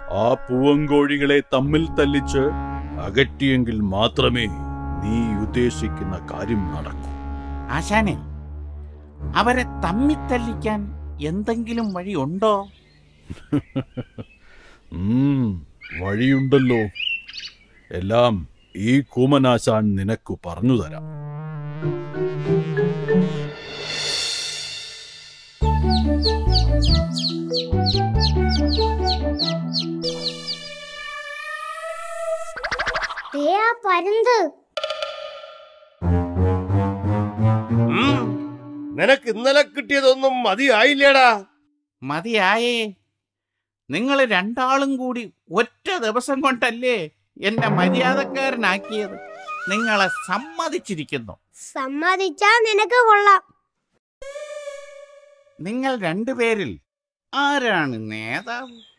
ആ പൂവങ്കോഴികളെ തമ്മിൽ തല്ലിച്ച് അകറ്റിയെങ്കിൽ മാത്രമേ നീ ഉദ്ദേശിക്കുന്ന കാര്യം നടക്കൂ ആശാനെ അവരെ തമ്മിത്തല്ലിക്കാൻ എന്തെങ്കിലും വഴിയുണ്ടോ ഉം, വഴിയുണ്ടല്ലോ എല്ലാം ഈ കൂമനാശാൻ നിനക്കു പറഞ്ഞു തരാം ദേ ആ പരുന്ത് ഉം. നിനക്ക് ഇന്നലെ കിട്ടിയതൊന്നും മതിയായില്ലേടാ മതിയായേ നിങ്ങൾ രണ്ടാളും കൂടി ഒറ്റ ദിവസം കൊണ്ടല്ലേ എന്നെ മര്യാദക്കാരനാക്കിയത് നിങ്ങളെ സമ്മതിച്ചിരിക്കുന്നു സമ്മതിച്ചാ നിനക്ക് കൊള്ളാം നിങ്ങൾ രണ്ടുപേരിൽ ആരാണ് നേതാവ്